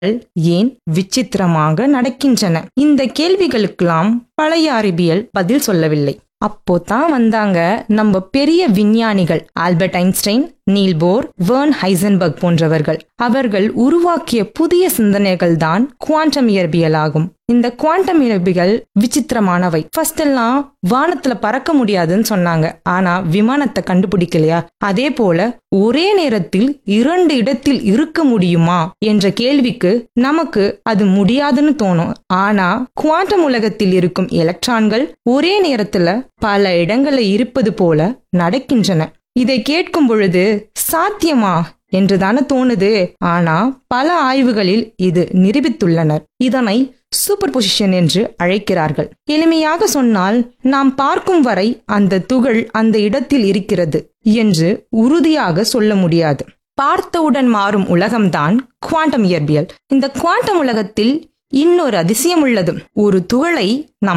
ஏன் விசித்திரமாக நடக்கின்றன இந்த கேள்விகளுக்கெல்லாம் பழைய அறிவியல் பதில் சொல்லவில்லை அப்போ தான் வந்தாங்க நம்ம பெரிய விஞ்ஞானிகள் Albert Einstein Niels Bohr Werner Heisenberg போன்றவர்கள் அவர்கள் உருவாக்கிய புதிய சிந்தனைகள் தான் குவாண்டம் இயற்பியல் ஆகும் இந்த குவாண்டம் இயற்பியல் விசித்திரமானவை ஃபர்ஸ்ட் எல்லாம் வானத்துல பறக்க முடியாதுன்னு சொன்னாங்க ஆனா விமானத்தை கண்டுபிடிக்கலையா அதே போல ஒரே நேரத்தில் இரண்டு இடத்தில் இருக்க முடியுமா என்ற கேள்விக்கு நமக்கு அது முடியாதுன்னு தோணும் ஆனா குவாண்டம் உலகத்தில் இருக்கும் எலக்ட்ரான்கள் ஒரே நேரத்துல பல இடங்கள்ல இருப்பது போல நடக்கின்றன இதை கேட்கும் பொழுது சாத்தியமா என்றுதானே தோணுது ஆனா பல ஆய்வுகளில் இது நிரூபித்துள்ளனர் இதனை சூப்பர் பொசிஷன் என்று அழைக்கிறார்கள் எளிமையாக சொன்னால் நாம் பார்க்கும் வரை அந்த துகள் அந்த இடத்தில் இருக்கிறது என்று உறுதியாக சொல்ல முடியாது பார்த்தவுடன் மாறும் உலகம்தான் குவாண்டம் இயற்பியல் இந்த குவாண்டம் உலகத்தில் இன்னொரு அதிசயம் உள்ளது ஒரு துகளை நாம்